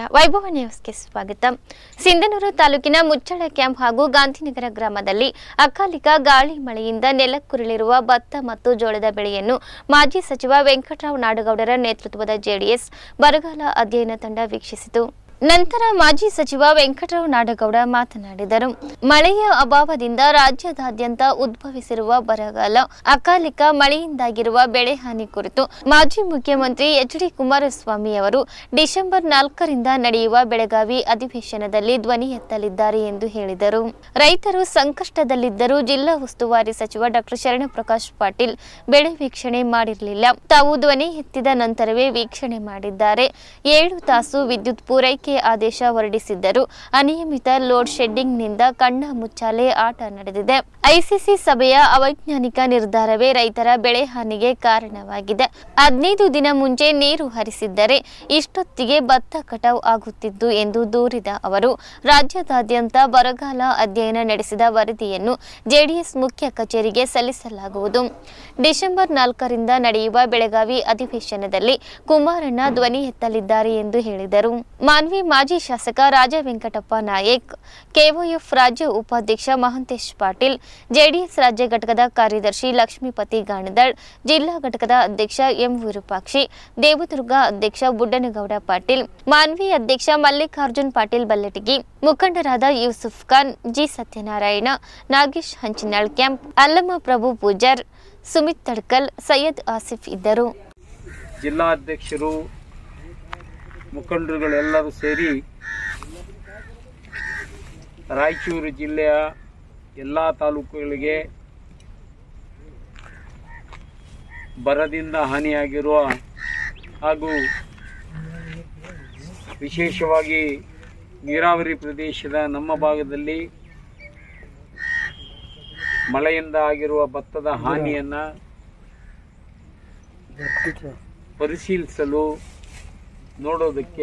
ವೈಭವ ನ್ಯೂಸ್ಗೆ ಸ್ವಾಗತ ಸಿಂಧನೂರು ತಾಲೂಕಿನ ಮುಚ್ಚಳ ಕ್ಯಾಂಪ್ ಹಾಗೂ ಗಾಂಧಿನಗರ ಗ್ರಾಮದಲ್ಲಿ ಅಕಾಲಿಕ ಗಾಳಿ ಮಳೆಯಿಂದ ನೆಲಕ್ಕುರುಳಿರುವ ಭತ್ತ ಮತ್ತು ಜೋಳದ ಬೆಳೆಯನ್ನು ಮಾಜಿ ಸಚಿವ ವೆಂಕಟರಾವ್ ನಾಡಗೌಡರ ನೇತೃತ್ವದ ಜೆಡಿಎಸ್ ಬರಗಾಲ ಅಧ್ಯಯನ ತಂಡ ವೀಕ್ಷಿಸಿತು ನಂತರ ಮಾಜಿ ಸಚಿವ ವೆಂಕಟರಾವ್ ನಾಡಗೌಡ ಮಾತನಾಡಿದರು ಮಳೆಯ ಅಭಾವದಿಂದ ರಾಜ್ಯದಾದ್ಯಂತ ಉದ್ಭವಿಸಿರುವ ಬರಗಾಲ ಅಕಾಲಿಕ ಮಳೆಯಿಂದಾಗಿರುವ ಬೆಳೆ ಹಾನಿ ಕುರಿತು ಮಾಜಿ ಮುಖ್ಯಮಂತ್ರಿ ಎಚ್ ಡಿ ಕುಮಾರಸ್ವಾಮಿ ಅವರು ಡಿಸೆಂಬರ್ ನಾಲ್ಕರಿಂದ ನಡೆಯುವ ಬೆಳಗಾವಿ ಅಧಿವೇಶನದಲ್ಲಿ ಧ್ವನಿ ಎತ್ತಲಿದ್ದಾರೆ ಎಂದು ಹೇಳಿದರು ರೈತರು ಸಂಕಷ್ಟದಲ್ಲಿದ್ದರೂ ಜಿಲ್ಲಾ ಉಸ್ತುವಾರಿ ಸಚಿವ ಡಾಕ್ಟರ್ ಶರಣಪ್ರಕಾಶ್ ಪಾಟೀಲ್ ಬೆಳೆ ವೀಕ್ಷಣೆ ಮಾಡಿರಲಿಲ್ಲ ತಾವು ಧ್ವನಿ ಎತ್ತಿದ ನಂತರವೇ ವೀಕ್ಷಣೆ ಮಾಡಿದ್ದಾರೆ ಏಳು ತಾಸು ವಿದ್ಯುತ್ ಪೂರೈಕೆ ಆದೇಶ ಹೊರಡಿಸಿದ್ದರು ಅನಿಯಮಿತ ಲೋಡ್ ಶೆಡ್ಡಿಂಗ್ನಿಂದ ಕಣ್ಣ ಮುಚ್ಚಾಲೆ ಆಟ ನಡೆದಿದೆ ಐಸಿಸಿ ಸಭೆಯ ಅವೈಜ್ಞಾನಿಕ ನಿರ್ಧಾರವೇ ರೈತರ ಬೆಳೆ ಹಾನಿಗೆ ಕಾರಣವಾಗಿದೆ ಹದಿನೈದು ದಿನ ಮುಂಚೆ ನೀರು ಹರಿಸಿದ್ದರೆ ಇಷ್ಟೊತ್ತಿಗೆ ಭತ್ತ ಕಟಾವ್ ಆಗುತ್ತಿದ್ದು ಎಂದು ದೂರಿದ ಅವರು ರಾಜ್ಯದಾದ್ಯಂತ ಬರಗಾಲ ಅಧ್ಯಯನ ನಡೆಸಿದ ವರದಿಯನ್ನು ಜೆಡಿಎಸ್ ಮುಖ್ಯ ಕಚೇರಿಗೆ ಸಲ್ಲಿಸಲಾಗುವುದು ಡಿಸೆಂಬರ್ ನಾಲ್ಕರಿಂದ ನಡೆಯುವ ಬೆಳಗಾವಿ ಅಧಿವೇಶನದಲ್ಲಿ ಕುಮಾರಣ್ಣ ಧ್ವನಿ ಎತ್ತಲಿದ್ದಾರೆ ಎಂದು ಹೇಳಿದರು ಮಾನ್ವಿ ಮಾಜಿ ಶಾಸಕ ರಾಜ ವೆಂಕಟಪ್ಪ ನಾಯಕ್ ಕೆಒಎಫ್ ರಾಜ್ಯ ಉಪಾಧ್ಯಕ್ಷ ಮಹಂತೇಶ್ ಪಾಟೀಲ್ ಜೆಡಿಎಸ್ ರಾಜ್ಯ ಘಟಕದ ಕಾರ್ಯದರ್ಶಿ ಲಕ್ಷ್ಮೀಪತಿ ಗಾಣದಳ್ ಜಿಲ್ಲಾ ಘಟಕದ ಅಧ್ಯಕ್ಷ ಎಂ ವಿರೂಪಾಕ್ಷಿ ದೇವದುರ್ಗ ಅಧ್ಯಕ್ಷ ಬುಡ್ಡನಗೌಡ ಪಾಟೀಲ್ ಮಾನ್ವಿ ಅಧ್ಯಕ್ಷ ಮಲ್ಲಿಕಾರ್ಜುನ್ ಪಾಟೀಲ್ ಬಲ್ಲಟಗಿ ಮುಖಂಡರಾದ ಯೂಸುಫ್ ಖಾನ್ ಜಿ ಸತ್ಯನಾರಾಯಣ ನಾಗೇಶ್ ಹಂಚಿನಾಳ್ ಕ್ಯಾಂಪ್ ಅಲ್ಲಮ್ಮ ಪ್ರಭು ಪೂಜಾರ್ ಸುಮಿತ್ ತಡ್ಕಲ್ ಸೈಯದ್ ಆಸಿಫ್ ಇದ್ದರು ಜಿಲ್ಲಾಧ್ಯಕ್ಷರು ಮುಖಂಡರುಗಳೆಲ್ಲರೂ ಸೇರಿ ರಾಯಚೂರು ಜಿಲ್ಲೆಯ ಎಲ್ಲ ತಾಲೂಕುಗಳಿಗೆ ಬರದಿಂದ ಹಾನಿಯಾಗಿರುವ ಹಾಗೂ ವಿಶೇಷವಾಗಿ ನೀರಾವರಿ ಪ್ರದೇಶದ ನಮ್ಮ ಭಾಗದಲ್ಲಿ ಮಳೆಯಿಂದ ಆಗಿರುವ ಭತ್ತದ ಹಾನಿಯನ್ನು ಪರಿಶೀಲಿಸಲು ನೋಡೋದಕ್ಕೆ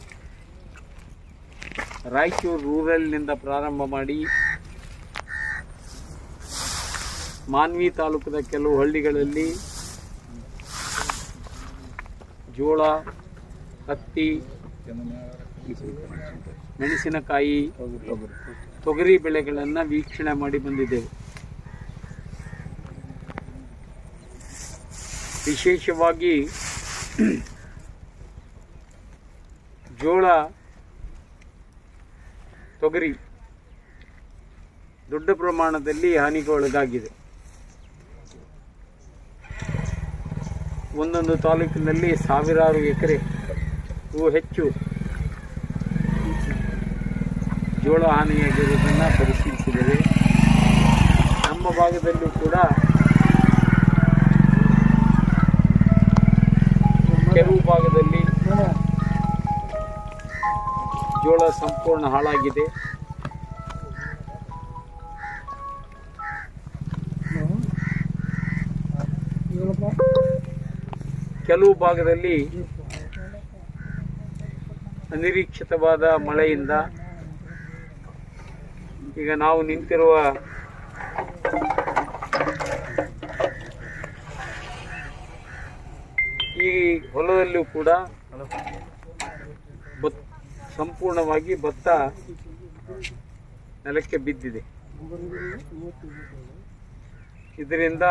ರಾಯಚೂರು ರೂರಲ್ನಿಂದ ಪ್ರಾರಂಭ ಮಾಡಿ ಮಾನ್ವಿ ತಾಲೂಕದ ಕೆಲವು ಹಳ್ಳಿಗಳಲ್ಲಿ ಜೋಳ ಹತ್ತಿ ಮೆಣಸಿನಕಾಯಿ ತೊಗರಿ ಬೆಳೆಗಳನ್ನು ವೀಕ್ಷಣೆ ಮಾಡಿ ಬಂದಿದ್ದೇವೆ ವಿಶೇಷವಾಗಿ ಜೋಳ ತೊಗರಿ ದೊಡ್ಡ ಪ್ರಮಾಣದಲ್ಲಿ ಹಾನಿಗೆ ಒಳಗಾಗಿದೆ ಒಂದೊಂದು ತಾಲೂಕಿನಲ್ಲಿ ಸಾವಿರಾರು ಎಕರೆ ಹೂ ಹೆಚ್ಚು ಜೋಳ ಹಾನಿಯಾಗಿರುವುದನ್ನು ಪರಿಶೀಲಿಸಿದ್ದೇವೆ ನಮ್ಮ ಭಾಗದಲ್ಲೂ ಕೂಡ ಕೆಲವು ಭಾಗದಲ್ಲಿ ಜೋಳ ಸಂಪೂರ್ಣ ಹಾಳಾಗಿದೆ ಕೆಲವು ಭಾಗದಲ್ಲಿ ಅನಿರೀಕ್ಷಿತವಾದ ಮಳೆಯಿಂದ ಈಗ ನಾವು ನಿಂತಿರುವ ಈ ಹೊಲದಲ್ಲೂ ಕೂಡ ಭತ್ ಸಂಪೂರ್ಣವಾಗಿ ಭತ್ತ ನೆಲಕ್ಕೆ ಬಿದ್ದಿದೆ ಇದರಿಂದ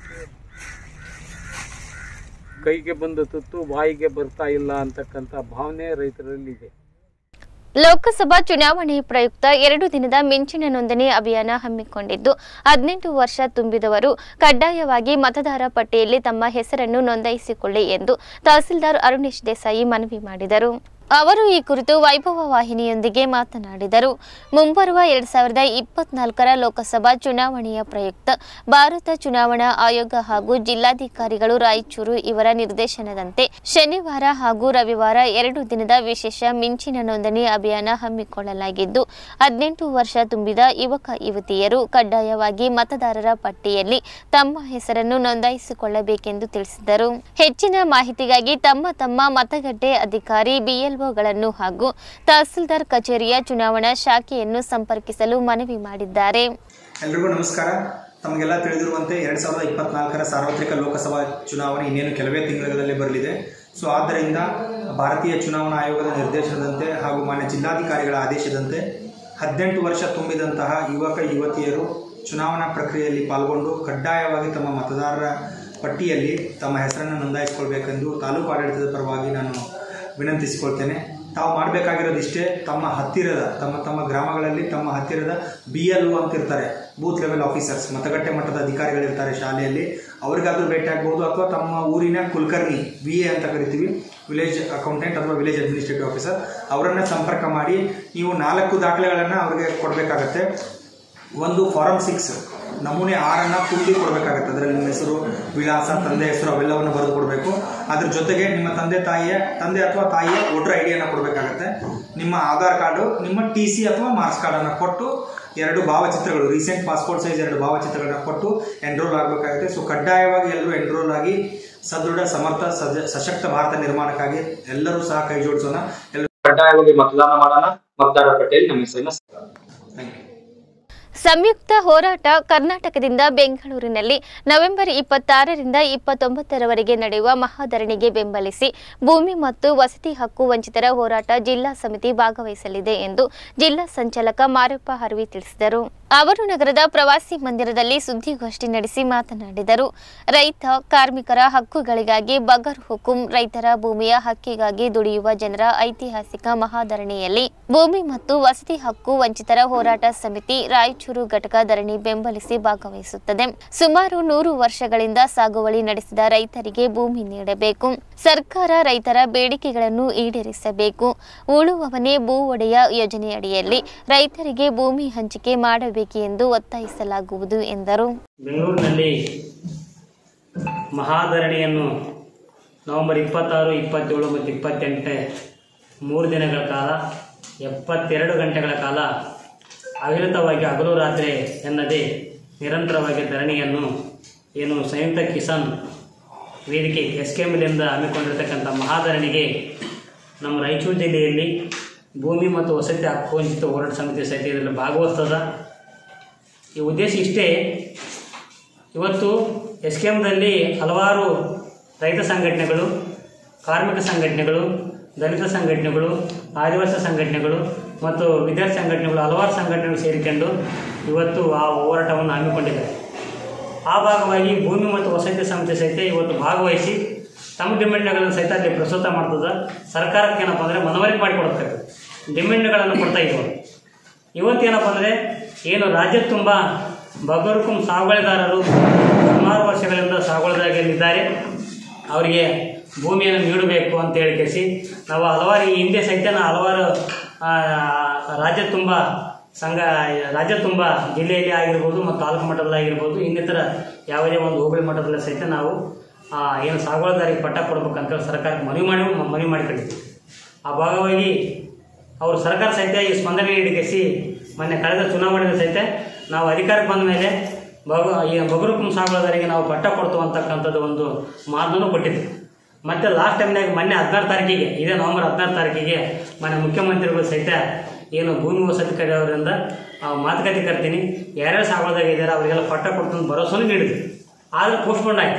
ಕೈಗೆ ಬಂದ ತುತ್ತು ಬಾಯಿಗೆ ಬರ್ತಾ ಇಲ್ಲ ಅಂತಕ್ಕಂಥ ಭಾವನೆ ರೈತರಲ್ಲಿದೆ ಲೋಕಸಭಾ ಚುನಾವಣೆ ಪ್ರಯುಕ್ತ ಎರಡು ದಿನದ ಮಿಂಚಿನ ನೋಂದಣಿ ಅಭಿಯಾನ ಹಮ್ಮಿಕೊಂಡಿದ್ದು ಹದಿನೆಂಟು ವರ್ಷ ತುಂಬಿದವರು ಕಡ್ಡಾಯವಾಗಿ ಮತದಾರ ಪಟ್ಟಿಯಲ್ಲಿ ತಮ್ಮ ಹೆಸರನ್ನು ನೋಂದಾಯಿಸಿಕೊಳ್ಳಿ ಎಂದು ತಹಸೀಲ್ದಾರ್ ಅರುಣೇಶ್ ದೇಸಾಯಿ ಮನವಿ ಮಾಡಿದರು ಅವರು ಈ ಕುರಿತು ವೈಭವ ವಾಹಿನಿಯೊಂದಿಗೆ ಮಾತನಾಡಿದರು ಮುಂಬರುವ ಎರಡ್ ಸಾವಿರದ ಇಪ್ಪತ್ನಾಲ್ಕರ ಲೋಕಸಭಾ ಚುನಾವಣೆಯ ಪ್ರಯುಕ್ತ ಭಾರತ ಚುನಾವಣಾ ಆಯೋಗ ಹಾಗೂ ಜಿಲ್ಲಾಧಿಕಾರಿಗಳು ರಾಯಚೂರು ಇವರ ನಿರ್ದೇಶನದಂತೆ ಶನಿವಾರ ಹಾಗೂ ರವಿವಾರ ಎರಡು ದಿನದ ವಿಶೇಷ ಮಿಂಚಿನ ನೋಂದಣಿ ಅಭಿಯಾನ ಹಮ್ಮಿಕೊಳ್ಳಲಾಗಿದ್ದು ಹದಿನೆಂಟು ವರ್ಷ ತುಂಬಿದ ಯುವಕ ಯುವತಿಯರು ಕಡ್ಡಾಯವಾಗಿ ಮತದಾರರ ಪಟ್ಟಿಯಲ್ಲಿ ತಮ್ಮ ಹೆಸರನ್ನು ನೋಂದಾಯಿಸಿಕೊಳ್ಳಬೇಕೆಂದು ತಿಳಿಸಿದರು ಹೆಚ್ಚಿನ ಮಾಹಿತಿಗಾಗಿ ತಮ್ಮ ತಮ್ಮ ಮತಗಟ್ಟೆ ಅಧಿಕಾರಿ ಬಿಎಲ್ಒಗಳನ್ನು ಹಾಗೂ ತಹಸೀಲ್ದಾರ್ ಕಚೇರಿಯ ಚುನಾವಣಾ ಶಾಖೆಯನ್ನು ಸಂಪರ್ಕಿಸಲು ಮನವಿ ಮಾಡಿದ್ದಾರೆ ಎಲ್ರಿಗೂ ನಮಸ್ಕಾರ ತಮಗೆಲ್ಲ ತಿಳಿದಿರುವಂತೆ ಎರಡು ಸಾವಿರದ ಇಪ್ಪತ್ನಾಲ್ಕರ ಸಾರ್ವತ್ರಿಕ ಲೋಕಸಭಾ ಚುನಾವಣೆ ಇನ್ನೇನು ಕೆಲವೇ ತಿಂಗಳುಗಳಲ್ಲಿ ಬರಲಿದೆ ಸೊ ಆದ್ದರಿಂದ ಭಾರತೀಯ ಚುನಾವಣಾ ಆಯೋಗದ ನಿರ್ದೇಶನದಂತೆ ಹಾಗೂ ಮಾನ್ಯ ಜಿಲ್ಲಾಧಿಕಾರಿಗಳ ಆದೇಶದಂತೆ ಹದಿನೆಂಟು ವರ್ಷ ತುಂಬಿದಂತಹ ಯುವಕ ಯುವತಿಯರು ಚುನಾವಣಾ ಪ್ರಕ್ರಿಯೆಯಲ್ಲಿ ಪಾಲ್ಗೊಂಡು ಕಡ್ಡಾಯವಾಗಿ ತಮ್ಮ ಮತದಾರರ ಪಟ್ಟಿಯಲ್ಲಿ ತಮ್ಮ ಹೆಸರನ್ನು ನೋಂದಾಯಿಸಿಕೊಳ್ಬೇಕೆಂದು ತಾಲೂಕು ಆಡಳಿತದ ಪರವಾಗಿ ನಾನು ವಿನಂತಿಸಿಕೊಳ್ತೇನೆ ತಾವು ಮಾಡಬೇಕಾಗಿರೋದಿಷ್ಟೇ ತಮ್ಮ ಹತ್ತಿರದ ತಮ್ಮ ತಮ್ಮ ಗ್ರಾಮಗಳಲ್ಲಿ ತಮ್ಮ ಹತ್ತಿರದ ಬಿ ಎಲ್ ಒ ಅಂತ ಇರ್ತಾರೆ ಬೂತ್ ಲೆವೆಲ್ ಆಫೀಸರ್ಸ್ ಮತಗಟ್ಟೆ ಮಟ್ಟದ ಅಧಿಕಾರಿಗಳಿರ್ತಾರೆ ಶಾಲೆಯಲ್ಲಿ ಅವ್ರಿಗಾದ್ರೂ ಭೇಟಿ ಆಗ್ಬೋದು ಅಥವಾ ತಮ್ಮ ಊರಿನ ಕುಲಕರ್ಣಿ ವಿ ಎ ಅಂತ ಕರಿತೀವಿ ವಿಲೇಜ್ ಅಕೌಂಟೆಂಟ್ ಅಥವಾ ವಿಲೇಜ್ ಅಡ್ಮಿನಿಸ್ಟ್ರೇಟಿವ್ ಆಫೀಸರ್ ಅವರನ್ನು ಸಂಪರ್ಕ ಮಾಡಿ ನೀವು ನಾಲ್ಕು ದಾಖಲೆಗಳನ್ನು ಅವರಿಗೆ ಕೊಡಬೇಕಾಗತ್ತೆ ಒಂದು ಫಾರಮ್ ಸಿಕ್ಸ್ ನಮೂನೆ ಆರನ್ನು ತುಂಬಿ ಕೊಡಬೇಕಾಗತ್ತೆ ಅದರಲ್ಲಿ ನಿಮ್ಮ ಹೆಸರು ವಿಳಾಸ ತಂದೆ ಹೆಸರು ಅವೆಲ್ಲವನ್ನು ಬರೆದು ಕೊಡಬೇಕು ಅದ್ರ ಜೊತೆಗೆ ನಿಮ್ಮ ತಂದೆ ತಾಯಿಯ ತಂದೆ ಅಥವಾ ತಾಯಿಯ ವೋಟರ್ ಐ ಡಿಯನ್ನು ಕೊಡಬೇಕಾಗತ್ತೆ ನಿಮ್ಮ ಆಧಾರ್ ಕಾರ್ಡು ನಿಮ್ಮ ಟಿ ಸಿ ಅಥವಾ ಮಾರ್ಕ್ಸ್ ಕಾರ್ಡನ್ನು ಕೊಟ್ಟು ಎರಡು ಭಾವಚಿತ್ರಗಳು ರೀಸೆಂಟ್ ಪಾಸ್ಪೋರ್ಟ್ ಸೈಜ್ ಎರಡು ಭಾವಚಿತ್ರಗಳನ್ನ ಕೊಟ್ಟು ಎನ್ರೋಲ್ ಆಗಬೇಕಾಗುತ್ತೆ ಸೊ ಕಡ್ಡಾಯವಾಗಿ ಎಲ್ಲರೂ ಎನ್ರೋಲ್ ಆಗಿ ಸದೃಢ ಸಮರ್ಥ ಸಜ ಸಶಕ್ತ ಭಾರತ ನಿರ್ಮಾಣಕ್ಕಾಗಿ ಎಲ್ಲರೂ ಸಹ ಕೈ ಜೋಡಿಸೋಣ ಎಲ್ಲರೂ ಕಡ್ಡಾಯವಾಗಿ ಮತದಾನ ಮಾಡೋಣ ಮತದಾರರ ಪಟ್ಟಿಯಲ್ಲಿ ನಮ್ಮ ಹೆಸರನ್ನ ಥ್ಯಾಂಕ್ ಯು ಸಂಯುಕ್ತ ಹೋರಾಟ ಕರ್ನಾಟಕದಿಂದ ಬೆಂಗಳೂರಿನಲ್ಲಿ ನವೆಂಬರ್ ಇಪ್ಪತ್ತಾರರಿಂದ ಇಪ್ಪತ್ತೊಂಬತ್ತರವರೆಗೆ ನಡೆಯುವ ಮಹಾಧರಣಿಗೆ ಬೆಂಬಲಿಸಿ ಭೂಮಿ ಮತ್ತು ವಸತಿ ಹಕ್ಕು ವಂಚಿತರ ಹೋರಾಟ ಜಿಲ್ಲಾ ಸಮಿತಿ ಭಾಗವಹಿಸಲಿದೆ ಎಂದು ಜಿಲ್ಲಾ ಸಂಚಾಲಕ ಮಾರಪ್ಪ ಹರ್ವಿ ತಿಳಿಸಿದರು ಅವರು ನಗರದ ಪ್ರವಾಸಿ ಮಂದಿರದಲ್ಲಿ ಸುದ್ದಿಗೋಷ್ಠಿ ನಡೆಸಿ ಮಾತನಾಡಿದರು ರೈತ ಕಾರ್ಮಿಕರ ಹಕ್ಕುಗಳಿಗಾಗಿ ಬಗರ್ ಹುಕುಂ ರೈತರ ಭೂಮಿಯ ಹಕ್ಕಿಗಾಗಿ ದುಡಿಯುವ ಜನರ ಐತಿಹಾಸಿಕ ಮಹಾಧರಣಿಯಲ್ಲಿ ಭೂಮಿ ಮತ್ತು ವಸತಿ ಹಕ್ಕು ವಂಚಿತರ ಹೋರಾಟ ಸಮಿತಿ ರಾಯಚೂರು ಘಟಕ ಧರಣಿ ಬೆಂಬಲಿಸಿ ಭಾಗವಹಿಸುತ್ತದೆ ಸುಮಾರು ನೂರು ವರ್ಷಗಳಿಂದ ಸಾಗುವಳಿ ನಡೆಸಿದ ರೈತರಿಗೆ ಭೂಮಿ ನೀಡಬೇಕು ಸರ್ಕಾರ ರೈತರ ಬೇಡಿಕೆಗಳನ್ನು ಈಡೇರಿಸಬೇಕು ಉಳುವವನೇ ಭೂ ಒಡೆಯ ಯೋಜನೆಯಡಿಯಲ್ಲಿ ರೈತರಿಗೆ ಭೂಮಿ ಹಂಚಿಕೆ ಮಾಡಬೇಕು ಎಂದು ಒತ್ತಾಯಿಸಲಾಗುವುದು ಎಂದರು ಬೆಂಗಳೂರಿನಲ್ಲಿ ಮಹಾಧರಣಿಯನ್ನು ನವೆಂಬರ್ ಇಪ್ಪತ್ತಾರು ಇಪ್ಪತ್ತೇಳು ಮತ್ತು ಇಪ್ಪತ್ತೆಂಟನೇ ಮೂರು ದಿನಗಳ ಕಾಲ ಎಪ್ಪತ್ತೆರಡು ಗಂಟೆಗಳ ಕಾಲ ಅವಿರತವಾಗಿ ಹಗಲು ರಾತ್ರಿ ಎನ್ನದೇ ನಿರಂತರವಾಗಿ ಧರಣಿಯನ್ನು ಏನು ಸಂಯುಕ್ತ ಕಿಸಾನ್ ವೇದಿಕೆ ಎಸ್ ಕೆ ಎಮ್ಮಿಂದ ಹಮ್ಮಿಕೊಂಡಿರ್ತಕ್ಕಂಥ ಮಹಾಧರಣಿಗೆ ನಮ್ಮ ರಾಯಚೂರು ಜಿಲ್ಲೆಯಲ್ಲಿ ಭೂಮಿ ಮತ್ತು ವಸತಿ ಹಕ್ಕು ವಂಚಿತ ಹೋರಾಟ ಸಮಿತಿ ಸಹಿತ ಇದರಲ್ಲಿ ಭಾಗವಹಿಸ್ತದ ಈ ಉದ್ದೇಶ ಇಷ್ಟೇ ಇವತ್ತು ಎಸ್ ಕೆ ಎಮ್ದಲ್ಲಿ ಹಲವಾರು ರೈತ ಸಂಘಟನೆಗಳು ಕಾರ್ಮಿಕ ಸಂಘಟನೆಗಳು ದಲಿತ ಸಂಘಟನೆಗಳು ಆದಿವಾಸಿ ಸಂಘಟನೆಗಳು ಮತ್ತು ವಿದ್ಯಾರ್ಥಿ ಸಂಘಟನೆಗಳು ಹಲವಾರು ಸಂಘಟನೆಗಳು ಸೇರಿಕೊಂಡು ಇವತ್ತು ಆ ಹೋರಾಟವನ್ನು ಹಮ್ಮಿಕೊಂಡಿದ್ದಾರೆ ಆ ಭಾಗವಾಗಿ ಭೂಮಿ ಮತ್ತು ವಸತಿ ಸಮಿತಿ ಸಹಿತ ಇವತ್ತು ಭಾಗವಹಿಸಿ ತಮ್ಮ ಡಿಮ್ಯಾಂಡ್ಗಳನ್ನು ಸಹಿತ ಅಲ್ಲಿ ಪ್ರಸ್ತುತ ಮಾಡ್ತದೆ ಸರ್ಕಾರಕ್ಕೆ ಏನಪ್ಪ ಅಂದರೆ ಮನವರಿಕೆ ಮಾಡಿಕೊಡ್ಬೇಕು ಡಿಮ್ಯಾಂಡ್ಗಳನ್ನು ಕೊಡ್ತಾ ಇದ್ದಾರೆ ಇವತ್ತೇನಪ್ಪ ಅಂದರೆ ಏನು ರಾಜ್ಯ ತುಂಬ ಬಗರುಕುಂ ಸಾಗುವಳಿದಾರರು ಸುಮಾರು ವರ್ಷಗಳಿಂದ ಸಾಗುವಳಿದಾರಲ್ಲಿದ್ದಾರೆ ಅವರಿಗೆ ಭೂಮಿಯನ್ನು ನೀಡಬೇಕು ಅಂತ ಹೇಳಿ ಕೇಳಿಸಿ ನಾವು ಹಲವಾರು ಈ ಹಿಂದೆ ಸಹಿತ ನಾವು ಹಲವಾರು ಆ, ರಾಜ್ಯ ತುಂಬ ಸಂಘ ರಾಜ್ಯ ತುಂಬ ಜಿಲ್ಲೆಯಲ್ಲಿ ಆಗಿರ್ಬೋದು ಮತ್ತು ತಾಲೂಕು ಮಟ್ಟದಲ್ಲಿ ಆಗಿರ್ಬೋದು ಇನ್ನಿತರ ಯಾವುದೇ ಒಂದು ಹೋಬಳಿ ಮಟ್ಟದಲ್ಲಿ ಸಹಿತ ನಾವು ಆ, ಏನು ಸಾಗುವಳಿದಾರಿಗೆ ಪಟ್ಟ ಕೊಡ್ಬೇಕಂತ ಸರ್ಕಾರಕ್ಕೆ ಮನವಿ ಮಾಡಿ ಮನವಿ ಮಾಡಿಕೊಂಡಿದ್ವಿ ಆ ಭಾಗವಾಗಿ ಅವರು ಸರ್ಕಾರ ಸಹಿತ ಈ ಸ್ಪಂದನೆ ನೀಡಿಕೆಸಿ ಮೊನ್ನೆ ಕಳೆದ ಚುನಾವಣೆಯಲ್ಲಿ ಸಹಿತ ನಾವು ಅಧಿಕಾರಕ್ಕೆ ಬಂದ ಮೇಲೆ ಬಗ ಈ ಬಗರುಕುಂ ಸಾಗುವಳಿದಾರಿಗೆ ನಾವು ಪಟ್ಟ ಕೊಡ್ತು ಅಂತಕ್ಕಂಥದ್ದು ಒಂದು ಮಾತನ್ನು ಕೊಟ್ಟಿದ್ವಿ ಮತ್ತು ಲಾಸ್ಟ್ ಟೈಮ್ನಾಗ ಮೊನ್ನೆ ಹದಿನಾರು ತಾರೀಕಿಗೆ ಇದೇ ನವೆಂಬರ್ ಹದಿನಾರು ತಾರೀಕಿಗೆ ಮೊನ್ನೆ ಮುಖ್ಯಮಂತ್ರಿಗಳು ಸಹಿತ ಏನು ಭೂಮಿ ವಸತಿ ಕಡೆಯವರಿಂದ ಆ, ಮಾತುಕತೆ ಕರ್ತೀನಿ ಯಾರ್ಯಾರು ಸಾಗುವಳಿದಾಗ ಇದ್ದಾರೆ ಅವರಿಗೆಲ್ಲ ಪಟ್ಟ ಕೊಡ್ತು ಅಂತ ಭರವಸೆನೂ ನೀಡಿದ್ವಿ ಆದರೆ ಪೋಸ್ಟ್ಪೋಂಡ್ ಆಯಿತು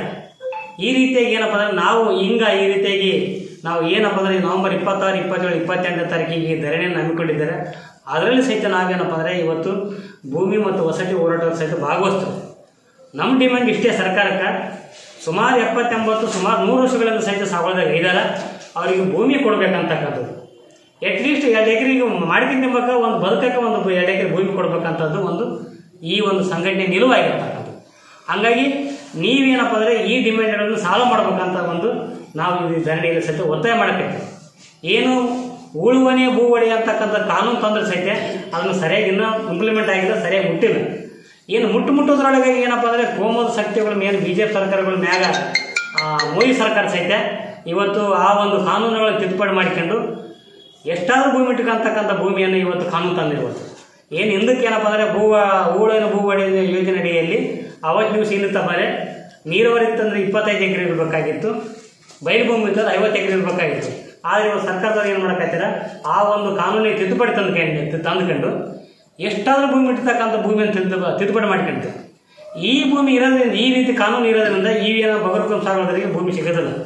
ಈ ರೀತಿಯಾಗಿ ಏನಪ್ಪ ಅಂದ್ರೆ ನಾವು ಹಿಂಗ ಈ ರೀತಿಯಾಗಿ ನಾವು ಏನಪ್ಪ ಅಂದ್ರೆ ಈ ನವೆಂಬರ್ ಇಪ್ಪತ್ತಾರು ಇಪ್ಪತ್ತೇಳು ಇಪ್ಪತ್ತೆಂಟನೇ ತಾರೀಕಿಗೆ ಈ ಧರಣಿಯನ್ನು ಹಮ್ಮಿಕೊಂಡಿದ್ದಾರೆ ಅದರಲ್ಲಿ ಸಹಿತ ನಾವೇನಪ್ಪ ಅಂದರೆ ಇವತ್ತು ಭೂಮಿ ಮತ್ತು ವಸತಿ ಹೋರಾಟದ ಸಹಿತ ಭಾಗವಹಿಸ್ತೇವೆ ನಮ್ಮ ಡಿಮ್ಯಾಂಡ್ ಇಷ್ಟೇ ಸರ್ಕಾರಕ್ಕೆ ಸುಮಾರು ಎಪ್ಪತ್ತೆಂಬತ್ತು ಸುಮಾರು ನೂರು ವರ್ಷಗಳಿಂದ ಸಹಿತ ಸಾಗುವಳಿದಾಗ ಇದ್ದಾರೆ ಅವರಿಗೆ ಭೂಮಿ ಕೊಡಬೇಕಂತಕ್ಕಂಥದ್ದು ಅಟ್ಲೀಸ್ಟ್ ಎರಡು ಎಕರೆಗೆ ಮಾಡಿದ ನಿಂಬಕ್ಕೆ ಒಂದು ಬದುಕಕ್ಕೆ ಒಂದು ಎರಡು ಎಕರೆ ಭೂಮಿ ಕೊಡ್ಬೇಕಂತದ್ದು ಒಂದು ಈ ಒಂದು ಸಂಘಟನೆ ನಿಲುವಾಗಿರ್ತಕ್ಕಂಥದ್ದು ಹಂಗಾಗಿ ನೀವೇನಪ್ಪ ಅಂದರೆ ಈ ಡಿಮ್ಯಾಂಡ್ಗಳನ್ನು ಸಾಲ್ವ್ ಮಾಡ್ಬೇಕಂತ ಒಂದು ನಾವು ಈ ಧರಣಿಯಲ್ಲಿ ಸಹಿತ ಒತ್ತಾಯ ಮಾಡಬೇಕು ಏನು ಉಳುವನೆ ಭೂ ಒಡೆಯ ಅಂತಕ್ಕಂಥ ಕಾನೂನು ತಂದ್ರೆ ಸಹಿತ ಅದನ್ನು ಸರಿಯಾಗಿ ಇನ್ನೂ ಇಂಪ್ಲಿಮೆಂಟ್ ಆಗಿಲ್ಲ ಸರಿಯಾಗಿ ಮುಟ್ಟಿಲ್ಲ ಏನು ಮುಟ್ಟು ಮುಟ್ಟೋದ್ರೊಳಗೆ ಏನಪ್ಪ ಅಂದರೆ ಕೋಮದ ಶಕ್ತಿಗಳ ಮೇಲೆ ಬಿ ಜೆ ಪಿ ಸರ್ಕಾರಗಳ ಮ್ಯಾಗ ಆ, ಮೋದಿ ಸರ್ಕಾರ ಸಹಿತ ಇವತ್ತು ಆ ಒಂದು ಕಾನೂನುಗಳನ್ನು ತಿದ್ದುಪಡಿ ಮಾಡಿಕೊಂಡು ಎಷ್ಟಾದ್ರೂ ಭೂಮಿ ಇಟ್ಕೊಂತಕ್ಕಂಥ ಭೂಮಿಯನ್ನು ಇವತ್ತು ಕಾನೂನು ತಂದಿರ್ಬೋದು ಏನು ಹಿಂದಕ್ಕೆ ಏನಪ್ಪ ಅಂದರೆ ಭೂ ಊಳಿನ ಭೂ ಒಡೆಯ ಯೋಜನೆ ಅಡಿಯಲ್ಲಿ ಅವತ್ತು ನೀವು ಸೀಮಿತ ಬರೆ ನೀರಾವರಿ ಇತ್ತಂದ್ರೆ ಇಪ್ಪತ್ತೈದು ಎಕರೆ ಇರಬೇಕಾಗಿತ್ತು ಬಯಲು ಭೂಮಿ ಇತ್ತಂದ್ರೆ ಐವತ್ತು ಎಕರೆ ಇರಬೇಕಾಗಿತ್ತು ಆದರೆ ಇವತ್ತು ಸರ್ಕಾರದವ್ರು ಏನು ಮಾಡಕತ್ತೀರ ಆ ಒಂದು ಕಾನೂನಿಗೆ ತಿದ್ದುಪಡಿ ತಂದ್ಕೊಂಡು ತಂದುಕೊಂಡು ಎಷ್ಟಾದ್ರೂ ಭೂಮಿ ಇರ್ತಕ್ಕಂಥ ಭೂಮಿಯನ್ನು ತಿದ್ದು ತಿದ್ದುಪಡಿ ಮಾಡ್ಕೊಂತೀವಿ ಈ ಭೂಮಿ ಇರೋದ್ರಿಂದ ಈ ರೀತಿ ಕಾನೂನು ಇರೋದ್ರಿಂದ ಈ ಏನೋ ಬಗರ್ಕೊಂಡ್ ಸಾಗೋದ್ರಿಗೆ ಭೂಮಿ ಸಿಗೋದಿಲ್ಲ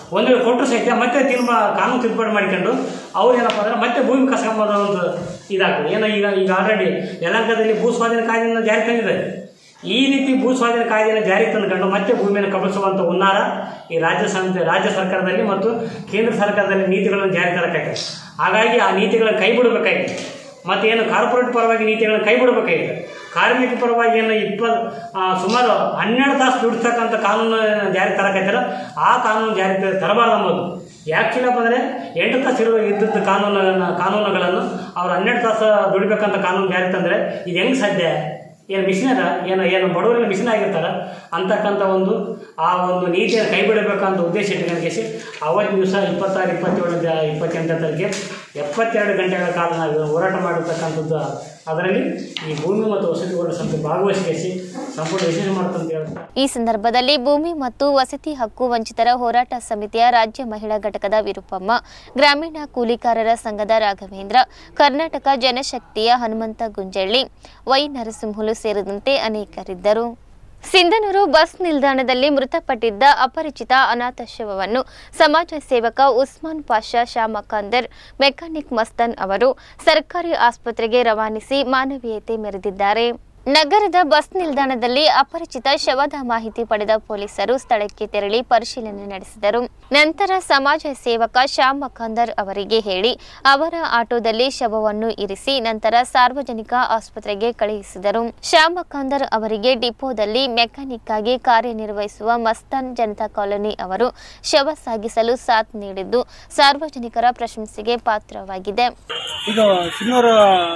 ಒಂದು ವೇಳೆ ಕೊಟ್ಟರು ಸಹಿತ ಮತ್ತೆ ತಿರ್ಮ ಕಾನೂನು ತಿದ್ದುಪಡಿ ಮಾಡಿಕೊಂಡು ಅವ್ರು ಏನಪ್ಪ ಅಂದ್ರೆ ಮತ್ತೆ ಭೂಮಿ ಕಸ್ಕೊಂಬೋದ ಒಂದು ಇದಾಗ್ತದೆ ಏನೋ ಈಗ ಈಗ ಆಲ್ರೆಡಿ ಯಲಹಂಕದಲ್ಲಿ ಭೂ ಸ್ವಾಧೀನ ಕಾಯ್ದೆಯನ್ನು ಜಾರಿ ತಂದಿದೆ ಈ ರೀತಿ ಭೂ ಸ್ವಾಧೀನ ಕಾಯ್ದೆಯನ್ನು ಜಾರಿಗೆ ತಂದುಕೊಂಡು ಮತ್ತೆ ಭೂಮಿಯನ್ನು ಕಬಳಿಸುವಂಥ ಹುನ್ನಾರ ಈ ರಾಜ್ಯ ಸಂಸ್ಥೆ ರಾಜ್ಯ ಸರ್ಕಾರದಲ್ಲಿ ಮತ್ತು ಕೇಂದ್ರ ಸರ್ಕಾರದಲ್ಲಿ ನೀತಿಗಳನ್ನು ಜಾರಿ ತರಕಾಗಿದೆ ಹಾಗಾಗಿ ಆ ನೀತಿಗಳನ್ನು ಕೈ ಬಿಡಬೇಕಾಗಿದೆ ಮತ್ತು ಏನು ಕಾರ್ಪೊರೇಟ್ ಪರವಾಗಿ ನೀತಿಗಳನ್ನು ಕೈ ಬಿಡಬೇಕಾಗಿದೆ ಕಾರ್ಮಿಕ ಪರವಾಗಿ ಏನು ಇಪ್ಪತ್ತು ಸುಮಾರು ಹನ್ನೆರಡು ತಾಸು ದುಡಿಸ್ತಕ್ಕಂಥ ಕಾನೂನು ಜಾರಿ ತರಕೈತಾರ ಆ ಕಾನೂನು ಜಾರಿ ತ- ತರಬಾರ್ದು ಅಂಬೋದು ಯಾಕ್ಚುಲಪ್ಪ ಅಂದರೆ ಎಂಟು ತಾಸು ಇರುವ ಇದ್ದದ್ದು ಕಾನೂನು ಕಾನೂನುಗಳನ್ನು ಅವ್ರು ಹನ್ನೆರಡು ತಾಸು ದುಡಿಬೇಕಂತ ಕಾನೂನು ಜಾರಿ ತಂದರೆ ಇದು ಹೆಂಗೆ ಸಾಧ್ಯ ಏನು ಮಿಷಿನ್ ಅದ ಏನು ಏನು ಬಡವರೆಲ್ಲ ಮಿಷಿನ್ ಆಗಿರ್ತಾರ ಅಂತಕ್ಕಂಥ ಒಂದು ಆ ಒಂದು ನೀತಿಯನ್ನು ಕೈ ಬಿಡಬೇಕಂತ ಉದ್ದೇಶ ಇಟ್ಕೊಂಡು ಅವತ್ತಿನ ದಿವಸ ಇಪ್ಪತ್ತಾರು ಇಪ್ಪತ್ತೇಳು ಜ ಇಪ್ಪತ್ತೆಂಟನೇ ತಾರೀಕಿಗೆ ಎಪ್ಪತ್ತೆರಡು ಗಂಟೆಗಳ ಕಾಲ ನಾವು ಹೋರಾಟ ಮಾಡಿರ್ತಕ್ಕಂಥದ್ದು ಅದರಲ್ಲಿ ಈ ಭೂಮಿ ಮತ್ತು ವಸತಿ ಹೋರಾಟ ಸಮಿತಿ ಭಾಗವಹಿಸಿ ಸಂಪೂರ್ಣ ಯಶಸ್ವಿ ಮಾಡ್ತಂತ ಹೇಳ್ತಾರೆ ಈ ಸಂದರ್ಭದಲ್ಲಿ ಭೂಮಿ ಮತ್ತು ವಸತಿ ಹಕ್ಕು ವಂಚಿತರ ಹೋರಾಟ ಸಮಿತಿಯ ರಾಜ್ಯ ಮಹಿಳಾ ಘಟಕದ ವಿರುಪಮ್ಮ ಗ್ರಾಮೀಣ ಕೂಲಿಕಾರರ ಸಂಘದ ರಾಘವೇಂದ್ರ ಕರ್ನಾಟಕ ಜನಶಕ್ತಿಯ ಹನುಮಂತ ಗುಂಜಳ್ಳಿ ವೈ ನರಸಿಂಹುಲು ಸೇರಿದಂತೆ ಅನೇಕರಿದ್ದರು ಸಿಂಧನೂರು ಬಸ್ ನಿಲ್ದಾಣದಲ್ಲಿ ಮೃತಪಟ್ಟಿದ್ದ ಅಪರಿಚಿತ ಅನಾಥ ಶವವನ್ನು ಸಮಾಜ ಸೇವಕ ಉಸ್ಮಾನ್ ಪಾಷಾ ಶಾಮಖಾಂದರ್ ಮೆಕ್ಯಾನಿಕ್ ಮಸ್ತನ್ ಅವರು ಸರ್ಕಾರಿ ಆಸ್ಪತ್ರೆಗೆ ರವಾನಿಸಿ ಮಾನವೀಯತೆ ಮೆರೆದಿದ್ದಾರೆ ನಗರದ ಬಸ್ ನಿಲ್ದಾಣದಲ್ಲಿ ಅಪರಿಚಿತ ಶವದ ಮಾಹಿತಿ ಪಡೆದ ಪೊಲೀಸರು ಸ್ಥಳಕ್ಕೆ ತೆರಳಿ ಪರಿಶೀಲನೆ ನಡೆಸಿದರು ನಂತರ ಸಮಾಜ ಸೇವಕ ಶ್ಯಾಮ್ ಮಖಂದರ್ ಅವರಿಗೆ ಹೇಳಿ ಅವರ ಆಟೋದಲ್ಲಿ ಶವವನ್ನು ಇರಿಸಿ ನಂತರ ಸಾರ್ವಜನಿಕ ಆಸ್ಪತ್ರೆಗೆ ಕಳುಹಿಸಿದರು ಶ್ಯಾಮ್ ಮಖಂದರ್ ಅವರಿಗೆ ಡಿಪೋದಲ್ಲಿ ಮೆಕ್ಯಾನಿಕ್ ಆಗಿ ಕಾರ್ಯನಿರ್ವಹಿಸುವ ಮಸ್ತಾನ್ ಜನತಾ ಕಾಲೋನಿ ಅವರು ಶವ ಸಾಗಿಸಲು ಸಾಥ್ ನೀಡಿದ್ದು ಸಾರ್ವಜನಿಕರ ಪ್ರಶಂಸೆಗೆ ಪಾತ್ರವಾಗಿದೆ ಇದು Sinnur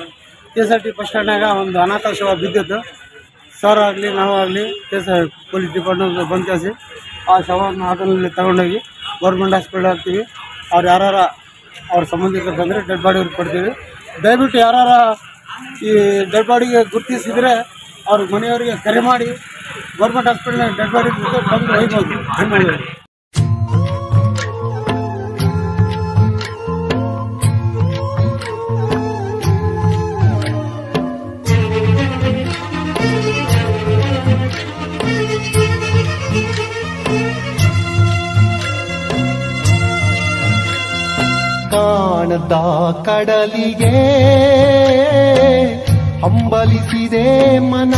K S R T bus ಸ್ಟ್ಯಾಂಡ್ನಾಗ ಒಂದು ಅನಾಥ ಶವ ಬಿದ್ದಿತ್ತು ಸರ್ ಆಗಲಿ ನಾವಾಗಲಿ K S R police department ಬಂದ್ ಕಳಿಸಿ ಆ ಶವವನ್ನು ಆಟೋನಲ್ಲಿ ತಗೊಂಡೋಗಿ ಗೌರ್ಮೆಂಟ್ ಹಾಸ್ಪಿಟಲ್ ಹಾಕ್ತೀವಿ ಅವ್ರು ಯಾರು ಅವ್ರ ಸಂಬಂಧಿಕರು ಬಂದರೆ ಡೆಡ್ ಬಾಡಿ ಅವ್ರಿಗೆ ಕೊಡ್ತೀವಿ ದಯವಿಟ್ಟು ಯಾರು ಈ ಡೆಡ್ ಬಾಡಿಗೆ ಗುರುತಿಸಿದರೆ ಅವ್ರ ಮನೆಯವರಿಗೆ ಕರೆ ಮಾಡಿ ಗೌರ್ಮೆಂಟ್ ಹಾಸ್ಪಿಟಲ್ ಡೆಡ್ ಬಾಡಿ ಬಂದು ಒಯ್ಬೋದು ಧನ್ಯವಾದಗಳು ಕಾಣದ ಕಡಲಿಗೆ ಹಂಬಲಿಸಿದೆ ಮನ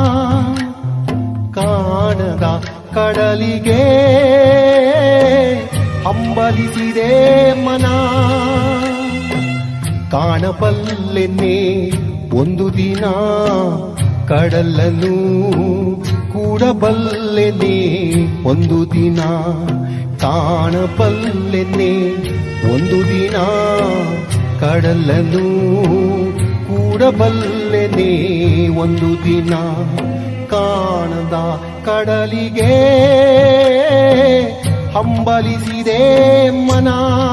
ಕಾಣದ ಕಡಲಿಗೆ ಹಂಬಲಿಸಿದೆ ಮನ ಕಾಣಬಲ್ಲೆನ್ನೆ ಒಂದು ದಿನ ಕಡಲನ್ನು ಕೂಡಬಲ್ಲೆನೆ ಒಂದು ದಿನ ಕಾಣಬಲ್ಲೆನೆ ಒಂದು ದಿನ ಕಡಲನ್ನು ಕೂಡಬಲ್ಲೆನೆ ಒಂದು ದಿನ ಕಾಣದ ಕಡಲಿಗೆ ಹಂಬಲಿಸಿದೆ ಮನ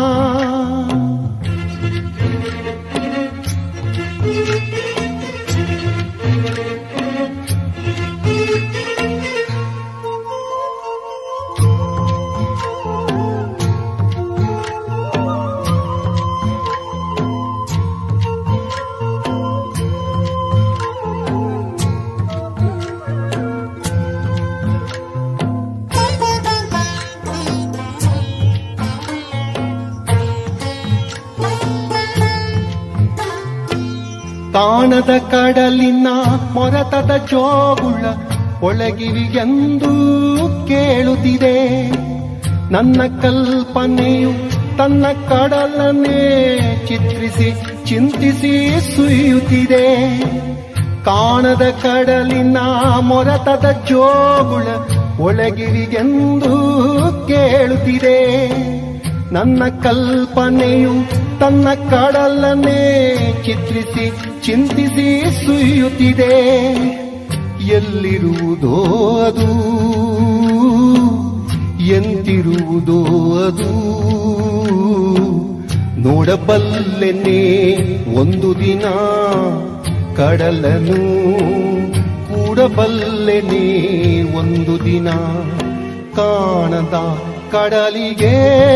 ಕಾಣದ ಕಡಲಿನ ಮೊರತದ ಜೋಗುಳ ಒಳಗಿವಿಗೆಂದು ಕೇಳುತ್ತಿದೆ ನನ್ನ ಕಲ್ಪನೆಯು ತನ್ನ ಕಡಲನ್ನೇ ಚಿತ್ರಿಸಿ ಚಿಂತಿಸಿ ಸುಯ್ಯುತ್ತಿದೆ ಕಾಣದ ಕಡಲಿನ ಮೊರತದ ಜೋಗುಳ ಒಳಗಿವಿಗೆಂದು ಕೇಳುತ್ತಿದೆ ನನ್ನ ಕಲ್ಪನೆಯು ತನ್ನ ಕಡಲನ್ನೇ ಚಿತ್ರಿಸಿ ಚಿಂತಿಸಿ ಸುಯ್ಯುತ್ತಿದೆ ಎಲ್ಲಿರುವುದೋ ಅದು ಎಂತಿರುವುದೋ ಅದು ನೋಡಬಲ್ಲೆನೆ ಒಂದು ದಿನ ಕಡಲನು ಕೂಡಬಲ್ಲೆನೆ ಒಂದು ದಿನ ಕಾಣದ ಕಡಲಿಗೆ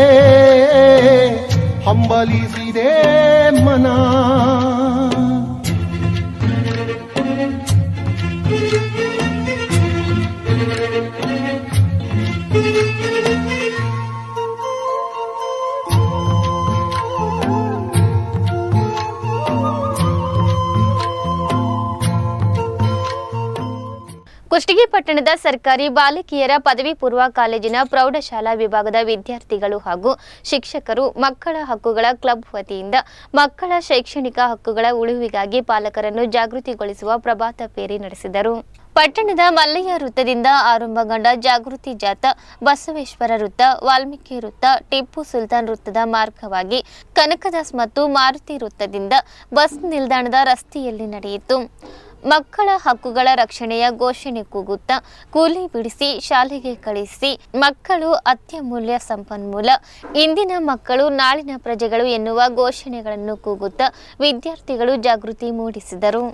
ಹಂಬಲಿಸಿದೆ ಮನ ಕುಷ್ಟಗಿ ಪಟ್ಟಣದ ಸರ್ಕಾರಿ ಬಾಲಕಿಯರ ಪದವಿ ಪೂರ್ವ ಕಾಲೇಜಿನ ಪ್ರೌಢಶಾಲಾ ವಿಭಾಗದ ವಿದ್ಯಾರ್ಥಿಗಳು ಹಾಗೂ ಶಿಕ್ಷಕರು ಮಕ್ಕಳ ಹಕ್ಕುಗಳ ಕ್ಲಬ್ ವತಿಯಿಂದ ಮಕ್ಕಳ ಶೈಕ್ಷಣಿಕ ಹಕ್ಕುಗಳ ಉಳಿವಿಗಾಗಿ ಪಾಲಕರನ್ನು ಜಾಗೃತಿಗೊಳಿಸುವ ಪ್ರಭಾತ ಪೇರಿ ನಡೆಸಿದರು ಪಟ್ಟಣದ ಮಲ್ಲಯ್ಯ ವೃತ್ತದಿಂದ ಆರಂಭಗೊಂಡ ಜಾಗೃತಿ ಜಾಥಾ ಬಸವೇಶ್ವರ ವೃತ್ತ ವಾಲ್ಮೀಕಿ ವೃತ್ತ ಟಿಪ್ಪು ಸುಲ್ತಾನ್ ವೃತ್ತದ ಮಾರ್ಗವಾಗಿ ಕನಕದಾಸ್ ಮತ್ತು ಮಾರುತಿ ವೃತ್ತದಿಂದ ಬಸ್ ನಿಲ್ದಾಣದ ರಸ್ತೆಯಲ್ಲಿ ನಡೆಯಿತು ಮಕ್ಕಳ ಹಕ್ಕುಗಳ ರಕ್ಷಣೆಯ ಘೋಷಣೆ ಕೂಗುತ್ತಾ ಕೂಲಿ ಬಿಡಿಸಿ ಶಾಲೆಗೆ ಕಳಿಸಿ ಮಕ್ಕಳು ಅತ್ಯಮೂಲ್ಯ ಸಂಪನ್ಮೂಲ ಇಂದಿನ ಮಕ್ಕಳು ನಾಳಿನ ಪ್ರಜೆಗಳು ಎನ್ನುವ ಘೋಷಣೆಗಳನ್ನು ಕೂಗುತ್ತಾ ವಿದ್ಯಾರ್ಥಿಗಳು ಜಾಗೃತಿ ಮೂಡಿಸಿದರು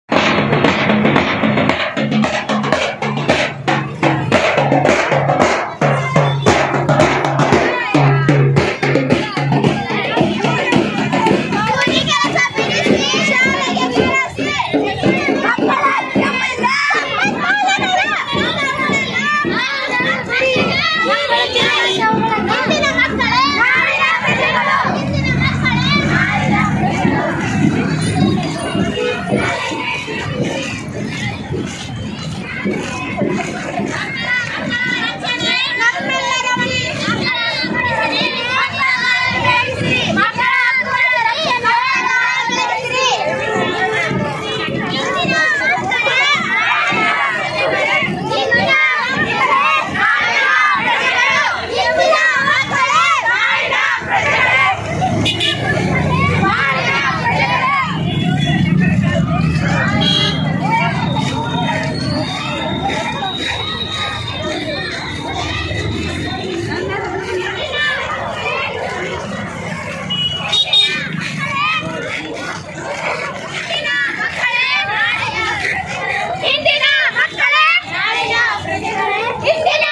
ಇಂದಿನ ಮಕ್ಕಳೇ ನಾಳಿನ ಪ್ರಜೆಗಳೇ ಇಂದಿನ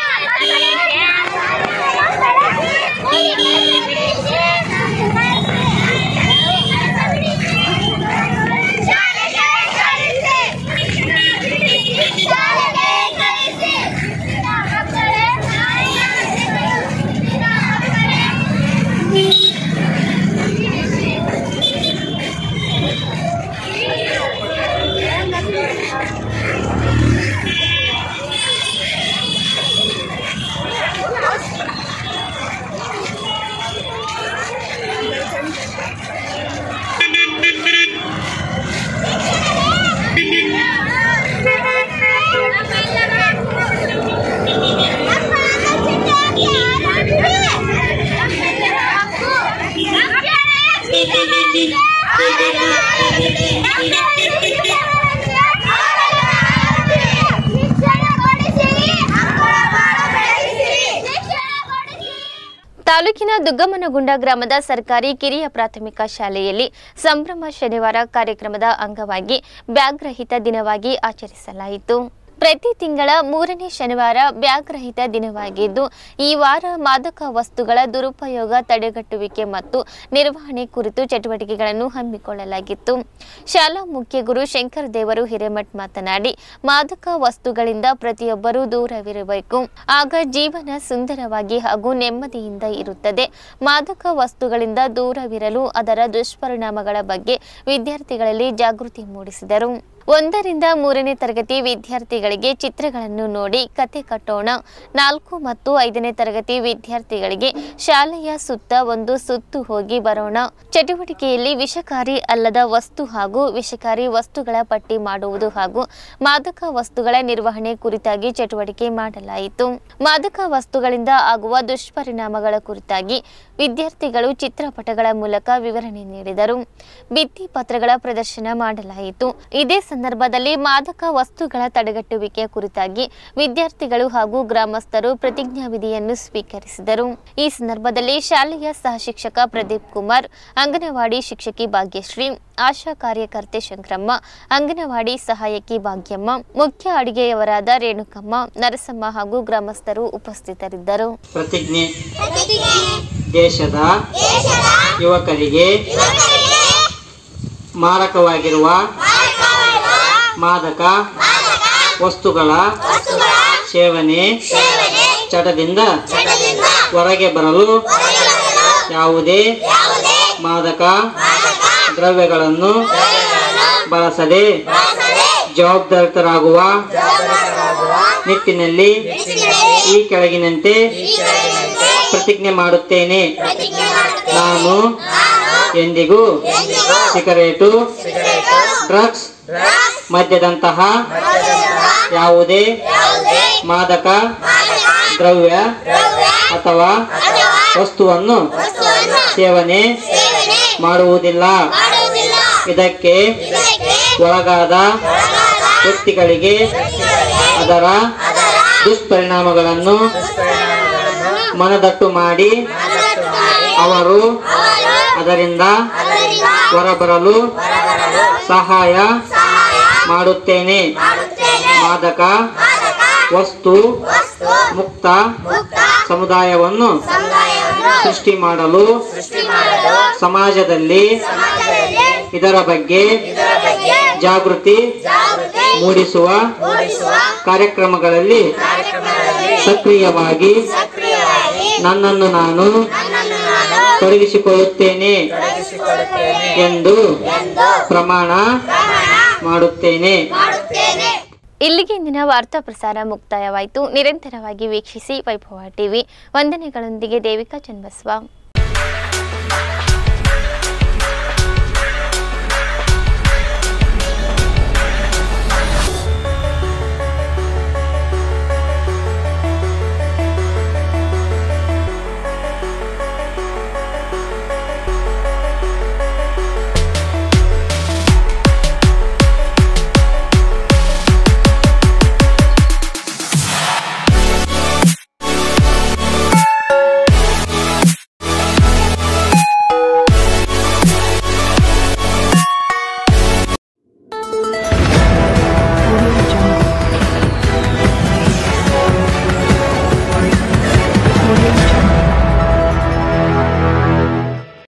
ತಾಲೂಕಿನ ದುಗ್ಗಮ್ಮನಗುಂಡ ಗ್ರಾಮದ ಸರ್ಕಾರಿ ಕಿರಿಯ ಪ್ರಾಥಮಿಕ ಶಾಲೆಯಲ್ಲಿ ಸಂಭ್ರಮ ಶನಿವಾರ ಕಾರ್ಯಕ್ರಮದ ಅಂಗವಾಗಿ ಬ್ಯಾಗ್ ರಹಿತ ದಿನವಾಗಿ ಆಚರಿಸಲಾಯಿತು ಪ್ರತಿ ತಿಂಗಳ ಮೂರನೇ ಶನಿವಾರ ಬ್ಯಾಗ್ ರಹಿತ ದಿನವಾಗಿದ್ದು ಈ ವಾರ ಮಾದಕ ವಸ್ತುಗಳ ದುರುಪಯೋಗ ತಡೆಗಟ್ಟುವಿಕೆ ಮತ್ತು ನಿರ್ವಹಣೆ ಕುರಿತು ಚಟುವಟಿಕೆಗಳನ್ನು ಹಮ್ಮಿಕೊಳ್ಳಲಾಗಿತ್ತು ಶಾಲಾ ಮುಖ್ಯ ಗುರು ಶಂಕರ ದೇವರು ಹಿರೇಮಠ್ ಮಾತನಾಡಿ ಮಾದಕ ವಸ್ತುಗಳಿಂದ ಪ್ರತಿಯೊಬ್ಬರೂ ದೂರವಿರಬೇಕು ಆಗ ಜೀವನ ಸುಂದರವಾಗಿ ಹಾಗೂ ನೆಮ್ಮದಿಯಿಂದ ಇರುತ್ತದೆ ಮಾದಕ ವಸ್ತುಗಳಿಂದ ದೂರವಿರಲು ಅದರ ದುಷ್ಪರಿಣಾಮಗಳ ಬಗ್ಗೆ ವಿದ್ಯಾರ್ಥಿಗಳಲ್ಲಿ ಜಾಗೃತಿ ಮೂಡಿಸಿದರು ಒಂದರಿಂದ ಮೂರನೇ ತರಗತಿ ವಿದ್ಯಾರ್ಥಿಗಳಿಗೆ ಚಿತ್ರಗಳನ್ನು ನೋಡಿ ಕತೆ ಕಟ್ಟೋಣ ನಾಲ್ಕು ಮತ್ತು ಐದನೇ ತರಗತಿ ವಿದ್ಯಾರ್ಥಿಗಳಿಗೆ ಶಾಲೆಯ ಸುತ್ತ ಒಂದು ಸುತ್ತು ಹೋಗಿ ಬರೋಣ ಚಟುವಟಿಕೆಯಲ್ಲಿ ವಿಷಕಾರಿ ಅಲ್ಲದ ವಸ್ತು ಹಾಗೂ ವಿಷಕಾರಿ ವಸ್ತುಗಳ ಪಟ್ಟಿ ಮಾಡುವುದು ಹಾಗೂ ಮಾದಕ ವಸ್ತುಗಳ ನಿರ್ವಹಣೆ ಕುರಿತಾಗಿ ಚಟುವಟಿಕೆ ಮಾಡಲಾಯಿತು ಮಾದಕ ವಸ್ತುಗಳಿಂದ ಆಗುವ ದುಷ್ಪರಿಣಾಮಗಳ ಕುರಿತಾಗಿ ವಿದ್ಯಾರ್ಥಿಗಳು ಚಿತ್ರಪಟಗಳ ಮೂಲಕ ವಿವರಣೆ ನೀಡಿದರು ಭಿತ್ತಿ ಪತ್ರಗಳ ಪ್ರದರ್ಶನ ಮಾಡಲಾಯಿತು ಇದೇ ಸಂದರ್ಭದಲ್ಲಿ ಮಾದಕ ವಸ್ತುಗಳ ತಡೆಗಟ್ಟುವಿಕೆ ಕುರಿತಾಗಿ ವಿದ್ಯಾರ್ಥಿಗಳು ಹಾಗೂ ಗ್ರಾಮಸ್ಥರು ಪ್ರತಿಜ್ಞಾವಿಧಿಯನ್ನು ಸ್ವೀಕರಿಸಿದರು ಈ ಸಂದರ್ಭದಲ್ಲಿ ಶಾಲೆಯ ಸಹ ಶಿಕ್ಷಕ ಪ್ರದೀಪ್ ಕುಮಾರ್ ಅಂಗನವಾಡಿ ಶಿಕ್ಷಕಿ ಭಾಗ್ಯಶ್ರೀ ಆಶಾ ಕಾರ್ಯಕರ್ತೆ ಶಂಕರಮ್ಮ ಅಂಗನವಾಡಿ ಸಹಾಯಕಿ ಭಾಗ್ಯಮ್ಮ ಮುಖ್ಯ ಅಡಿಗೆಯವರಾದ ರೇಣುಕಮ್ಮ ನರಸಮ್ಮ ಹಾಗೂ ಗ್ರಾಮಸ್ಥರು ಉಪಸ್ಥಿತರಿದ್ದರು ಪ್ರತಿಜ್ಞೆ ದೇಶದ ಯುವಕರಿಗೆ ಮಾರಕವಾಗಿರುವ ಮಾದಕ ವಸ್ತುಗಳ ಸೇವನೆ ಚಟದಿಂದ ಹೊರಗೆ ಬರಲು ಯಾವುದೇ ಮಾದಕ ದ್ರವ್ಯಗಳನ್ನು ಬಳಸದೆ ಜವಾಬ್ದಾರಿತರಾಗುವ ನಿಟ್ಟಿನಲ್ಲಿ ಈ ಕೆಳಗಿನಂತೆ ಪ್ರತಿಜ್ಞೆ ಮಾಡುತ್ತೇನೆ ನಾನು ಎಂದಿಗೂ ಸಿಗರೇಟು ಡ್ರಗ್ಸ್ ಮದ್ಯದಂತಹ ಯಾವುದೇ ಮಾದಕ ದ್ರವ್ಯ ಅಥವಾ ವಸ್ತುವನ್ನು ಸೇವನೆ ಮಾಡುವುದಿಲ್ಲ ಇದಕ್ಕೆ ಒಳಗಾದ ವ್ಯಕ್ತಿಗಳಿಗೆ ಅದರ ದುಷ್ಪರಿಣಾಮಗಳನ್ನು ಮನದಟ್ಟು ಮಾಡಿ ಅವರು ಅದರಿಂದ ಹೊರಬರಲು ಸಹಾಯ ಮಾಡುತ್ತೇನೆ ಮಾದಕ ವಸ್ತು ಮುಕ್ತ ಸಮುದಾಯವನ್ನು ಸೃಷ್ಟಿ ಮಾಡಲು ಸಮಾಜದಲ್ಲಿ ಇದರ ಬಗ್ಗೆ ಜಾಗೃತಿ ಮೂಡಿಸುವ ಕಾರ್ಯಕ್ರಮಗಳಲ್ಲಿ ಸಕ್ರಿಯವಾಗಿ ನನ್ನನ್ನು ನಾನು ತೊಡಗಿಸಿಕೊಳ್ಳುತ್ತೇನೆ ಎಂದು ಪ್ರಮಾಣ ಮಾಡುತ್ತೇನೆ ಇಲ್ಲಿಗೆ ಇಂದಿನ ವಾರ್ತಾ ಪ್ರಸಾರ ಮುಕ್ತಾಯವಾಯಿತು ನಿರಂತರವಾಗಿ ವೀಕ್ಷಿಸಿ ವೈಭವ ಟಿವಿ ವಂದನೆಗಳೊಂದಿಗೆ ದೇವಿಕಾ ಚನ್ನಬಸವ